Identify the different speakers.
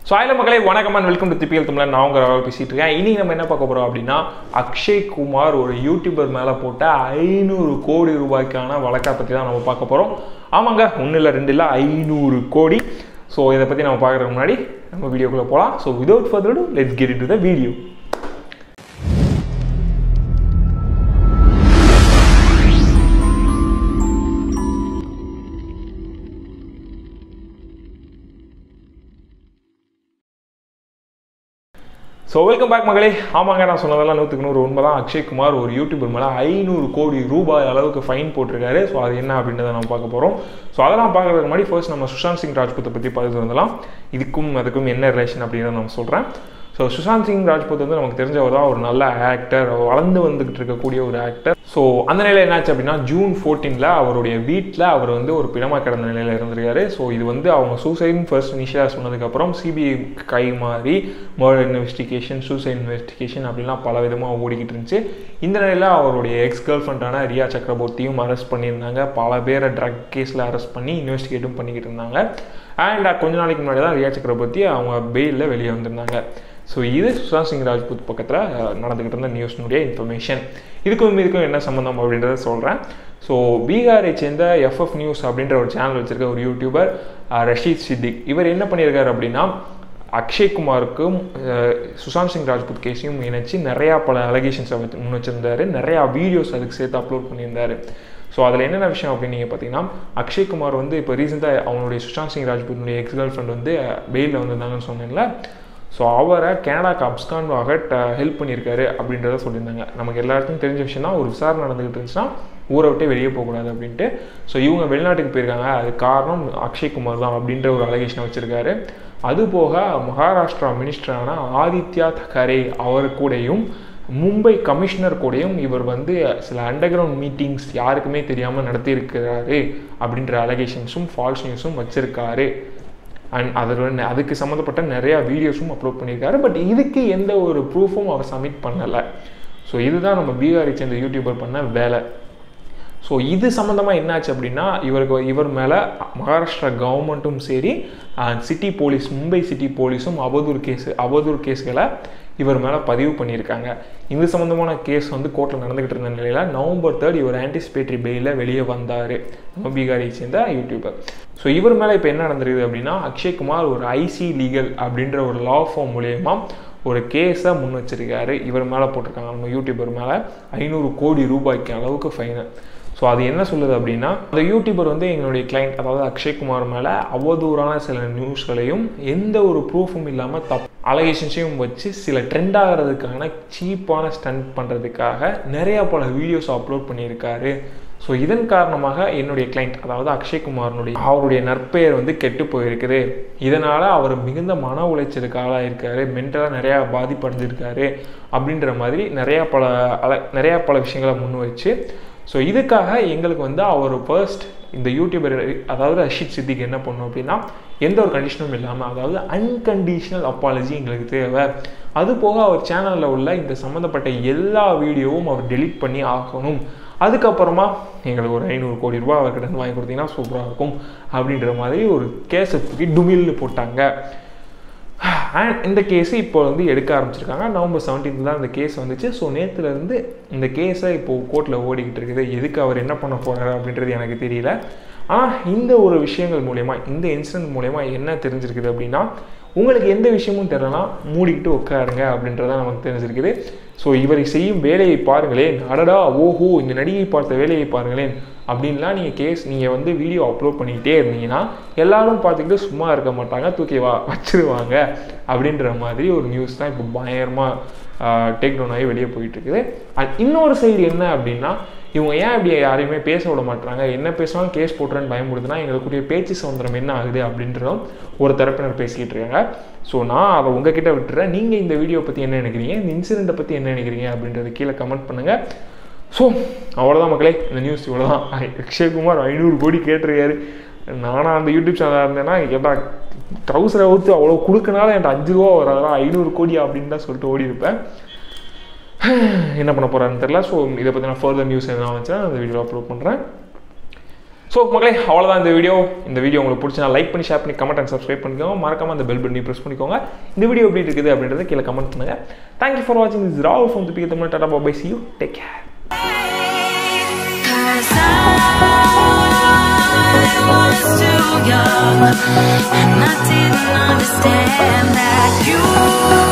Speaker 1: so ஆயில மக்களே வணக்கம் அண்ட் வெல்கம் டு திப்பியல் தமிழ் நான் உங்க ராவல் பேசிட்டு இருக்கேன் இனி நம்ம என்ன பார்க்க போறோம் அப்படின்னா அக்ஷய் குமார் ஒரு யூடியூபர் மேலே போட்ட ஐநூறு கோடி ரூபாய்க்கான வழக்கை பற்றி தான் நம்ம பார்க்க போகிறோம் ஆமாங்க ஒன்றும் இல்லை ரெண்டு இல்லை ஐநூறு கோடி ஸோ இதை பற்றி நம்ம பார்க்குறதுக்கு முன்னாடி நம்ம வீடியோக்குள்ளே போகலாம் so without further ado let's get to the video so welcome back மகளே ஆமாங்க நான் சொன்னதெல்லாம் நூற்றுக்கு நூறு உண்மை தான் அக்ஷய் குமார் ஒரு யூடியூபர் மேலே ஐநூறு கோடி ரூபாய் அளவுக்கு ஃபைன் போட்டிருக்காரு ஸோ அது என்ன அப்படின்றத நம்ம பார்க்க போகிறோம் ஸோ அதெல்லாம் பார்க்கறதுக்கு முன்னாடி ஃபர்ஸ்ட் நம்ம சுஷாந்த் சிங் ராஜ்புத்தை பற்றி பார்த்துட்டு வந்துடலாம் இதுக்கும் அதுக்கும் என்ன ரிலேஷன் அப்படின்றத நம்ம சொல்கிறேன் ஸோ சுஷாந்த் சிங் ராஜ்புத் வந்து நமக்கு தெரிஞ்சவர் தான் ஒரு நல்ல ஆக்டர் வளர்ந்து வந்துகிட்டு இருக்கக்கூடிய ஒரு ஆக்டர் ஸோ அந்த நிலையில் என்னாச்சு அப்படின்னா ஜூன் ஃபோர்டீனில் அவருடைய வீட்டில் அவர் வந்து ஒரு பிணமாக கிடந்த நிலையில் இருந்திருக்காரு ஸோ இது வந்து அவங்க சூசைட்னு ஃபர்ஸ்ட் இனிஷியலாக சொன்னதுக்கப்புறம் சிபிஐ கை மாறி மர்டர் இன்வெஸ்டிகேஷன் சூசைட் இன்வெஸ்டிகேஷன் அப்படிலாம் பல விதமாக ஓடிக்கிட்டு இருந்துச்சு இந்த நிலையில் அவருடைய எக்ஸ் கேர்ள் ஃப்ரெண்டான ரியா சக்கரவர்த்தியும் அரெஸ்ட் பண்ணியிருந்தாங்க பல பேரை ட்ரக் கேஸில் அரெஸ்ட் பண்ணி இன்வெஸ்டிகேட்டும் பண்ணிக்கிட்டு இருந்தாங்க அண்ட் கொஞ்ச நாளைக்கு முன்னாடி தான் ரியா சக்கரவர்த்தி அவங்க பெயிலில் வெளியே வந்திருந்தாங்க ஸோ இது சுஷாந்த் சிங் ராஜ்புத் பக்கத்தில் நடந்துக்கிட்டு இருந்த நியூஸ்னுடைய இன்ஃபர்மேஷன் இதுக்கும் இதுக்கும் என்ன சம்மந்தம் அப்படின்றத சொல்கிறேன் ஸோ பீகாரை சேர்ந்த எஃப்எஃப் நியூஸ் அப்படின்ற ஒரு சேனல் வச்சுருக்க ஒரு யூடியூபர் ரஷீத் சித்திக் இவர் என்ன பண்ணியிருக்காரு அப்படின்னா அக்ஷய்குமாருக்கும் சுஷாந்த் சிங் ராஜ்புத் கேஸையும் இணைச்சு நிறையா பல அலகேஷன்ஸை முன் வச்சிருந்தாரு நிறையா வீடியோஸ் அதுக்கு சேர்த்து அப்லோட் பண்ணியிருந்தாரு ஸோ அதில் என்னென்ன விஷயம் அப்படின்னு நீங்கள் பார்த்தீங்கன்னா அக்ஷய்குமார் வந்து இப்போ ரீசெண்டாக அவனுடைய சுஷாந்த் சிங் ராஜ்புத்தினுடைய எக்ஸ் கேர்ள் ஃப்ரெண்ட் வந்து பெயிலில் வந்திருந்தாங்கன்னு சொன்னேன்ல ஸோ அவரை கனடாக்கு அப்ஸ்கான்வாக ஹெல்ப் பண்ணியிருக்காரு அப்படின்றத சொல்லியிருந்தாங்க நமக்கு எல்லாருக்கும் தெரிஞ்ச விஷயம் தான் ஒரு விசாரணை நடந்துகிட்டு இருந்துச்சுன்னா ஊரை விட்டு வெளியே போகக்கூடாது அப்படின்ட்டு ஸோ இவங்க வெளிநாட்டுக்கு போயிருக்காங்க அது காரணம் அக்ஷய்குமார் தான் அப்படின்ற ஒரு அலகேஷனை வச்சுருக்காரு அது போக மகாராஷ்டிரா மினிஸ்டரான ஆதித்யா தக்கரே அவர் கூடயும் மும்பை கமிஷனர் கூடயும் இவர் வந்து சில அண்டர் கிரவுண்ட் மீட்டிங்ஸ் யாருக்குமே தெரியாமல் நடத்தியிருக்கிறாரு அப்படின்ற அலகேஷன்ஸும் ஃபால்ஸ் நியூஸும் வச்சுருக்காரு அண்ட் அதில் அதுக்கு சம்மந்தப்பட்ட நிறையா வீடியோஸும் அப்லோட் பண்ணியிருக்காரு பட் இதுக்கு எந்த ஒரு ப்ரூஃபும் அவர் சப்மிட் பண்ணலை ஸோ இதுதான் நம்ம பீகாரை சேர்ந்த யூடியூபர் பண்ண வேலை ஸோ இது சம்மந்தமாக என்னாச்சு அப்படின்னா இவருக்கு இவர் மேலே மகாராஷ்டிரா கவர்மெண்ட்டும் சரி சிட்டி போலீஸ் மும்பை சிட்டி போலீஸும் அவதூறு கேஸ் அவதூறு கேஸ்களை இவர் மேலே பதிவு பண்ணியிருக்காங்க இது சம்மந்தமான கேஸ் வந்து கோர்ட்டில் நடந்துகிட்டு இருந்த நிலையில் நவம்பர் தேர்ட் இவர் ஆன்டிசிபேட்டரி பெயிலில் வெளியே வந்தார் நம்ம பீகாரை சேர்ந்த யூடியூபர் ஸோ இவர் மேலே இப்போ என்ன நடந்திருக்குது அப்படின்னா அக்ஷய்குமார் ஒரு ஐசி லீகல் அப்படின்ற ஒரு லா ஃபார்ம் மூலயமா ஒரு கேஸை முன் வச்சிருக்காரு இவர் மேலே போட்டிருக்காங்க நம்ம யூடியூபர் மேலே ஐநூறு கோடி ரூபாய்க்கு அளவுக்கு ஃபைனல் ஸோ அது என்ன சொல்லுது அப்படின்னா அந்த யூடியூபர் வந்து எங்களுடைய கிளைண்ட் அதாவது அக்ஷய்குமார் மேலே அவதூறான சில நியூஸ்களையும் எந்த ஒரு ப்ரூஃபும் இல்லாமல் தப் அலகேஷன்ஸையும் வச்சு சில ட்ரெண்ட் ஆகிறதுக்கான சீப்பான ஸ்டண்ட் பண்ணுறதுக்காக நிறையா பல வீடியோஸ் அப்லோட் பண்ணியிருக்காரு ஸோ இதன் காரணமாக என்னுடைய கிளைண்ட் அதாவது அக்ஷய்குமாரனுடைய அவருடைய நற்பெயர் வந்து கெட்டு போயிருக்குது இதனால் அவர் மிகுந்த மன உளைச்சலுக்கு ஆளாக இருக்காரு மென்டலாக நிறையா பாதிப்படைஞ்சிருக்காரு அப்படின்ற மாதிரி நிறையா பல அல நிறையா பல விஷயங்களை முன் வச்சு ஸோ இதுக்காக எங்களுக்கு வந்து அவர் ஃபர்ஸ்ட் இந்த யூடியூபர் அதாவது ரஷித் சித்திக் என்ன பண்ணும் அப்படின்னா எந்த ஒரு கண்டிஷனும் இல்லாமல் அதாவது அன்கண்டிஷனல் அப்பாலஜி எங்களுக்கு தேவை அது போக அவர் சேனலில் உள்ள இந்த சம்மந்தப்பட்ட எல்லா வீடியோவும் அவர் டெலிட் பண்ணி ஆகணும் அதுக்கப்புறமா எங்களுக்கு ஒரு ஐநூறு கோடி ரூபா அவர்கிட்ட வாங்கி கொடுத்தீங்கன்னா சூப்பராக இருக்கும் அப்படின்ற மாதிரி ஒரு கேஸை தூக்கி டுமில்னு போட்டாங்க அண்ட் இந்த கேஸு இப்போ வந்து எடுக்க ஆரம்பிச்சிருக்காங்க நவம்பர் செவன்டீன்த் தான் இந்த கேஸ் வந்துச்சு ஸோ நேற்றுலேருந்து இந்த கேஸை இப்போது கோர்ட்டில் ஓடிக்கிட்டு இருக்குது எதுக்கு அவர் என்ன பண்ண போகிறாரு அப்படின்றது எனக்கு தெரியல ஆனால் இந்த ஒரு விஷயங்கள் மூலயமா இந்த இன்சிடென்ட் மூலயமா என்ன தெரிஞ்சிருக்குது அப்படின்னா உங்களுக்கு எந்த விஷயமும் தெரியலனா மூடிக்கிட்டு உட்காருங்க அப்படின்றத நமக்கு தெரிஞ்சிருக்குது ஸோ இவர் செய்யும் வேலையை பாருங்களேன் அடடா ஓஹோ இந்த நடிகை பார்த்த வேலையை பாருங்களேன் அப்படின்லாம் நீங்கள் கேஸ் நீங்கள் வந்து வீடியோ அப்லோட் பண்ணிக்கிட்டே இருந்தீங்கன்னா எல்லாரும் பார்த்துக்கிட்டு சும்மா இருக்க மாட்டாங்க தூக்கி வா வச்சிருவாங்க அப்படின்ற மாதிரி ஒரு நியூஸ் தான் இப்போ பயங்கரமாக டேக் டவுன் ஆகி வெளியே போயிட்டு இருக்குது அண்ட் இன்னொரு சைடு என்ன அப்படின்னா இவங்க ஏன் இப்படி யாரையுமே பேச விட மாட்டாங்க என்ன பேசினாலும் கேஸ் போட்டுறேன்னு பயன்படுதுன்னா எங்களுக்குரிய பேச்சு சுதந்திரம் என்ன ஆகுது அப்படின்றதும் ஒரு தரப்பினர் பேசிக்கிட்டு இருக்காங்க ஸோ நான் அதை உங்ககிட்ட விட்டுறேன் நீங்கள் இந்த வீடியோ பற்றி என்ன நினைக்கிறீங்க இந்த இன்சிடெண்ட்டை பற்றி என்ன நினைக்கிறீங்க அப்படின்றத கீழே கமெண்ட் பண்ணுங்கள் ஸோ அவ்வளோதான் மக்களே இந்த நியூஸ் இவ்வளோ தான் அக்ஷய்குமார் ஐநூறு கோடி கேட்டிருக்காரு நானும் அந்த யூடியூப் சேனலாக இருந்தேன்னா கேட்டால் ட்ரௌசரை ஊற்றி அவ்வளோ கொடுக்கனால என்கிட்ட அஞ்சு ரூபா வராதா ஐநூறு கோடி அப்படின்னு தான் சொல்லிட்டு ஓடி இருப்பேன் என்ன பண்ண போகிறான்னு தெரில ஸோ இதை பற்றி நான் ஃபர்தர் நியூஸ் என்ன வந்துச்சுன்னா அந்த வீடியோ அப்லோட் பண்ணுறேன் ஸோ மக்களே அவ்வளோதான் இந்த வீடியோ இந்த வீடியோ உங்களுக்கு பிடிச்சா லைக் பண்ணி ஷேர் பண்ணி கமெண்ட் அண்ட் சப்ஸ்கிரைப் பண்ணிக்கோங்க மறக்காம அந்த பெல் பண்ணி ப்ரெஸ் பண்ணிக்கோங்க இந்த வீடியோ எப்படி இருக்குது அப்படின்றத கீழே கமெண்ட் பண்ணுங்க தேங்க்யூ ஃபார் வாட்சிங் திஸ் ராவல் ஃப்ரம் தி தமிழ் டாடா bye see you take care
Speaker 2: Cause I was too young and I didn't understand that you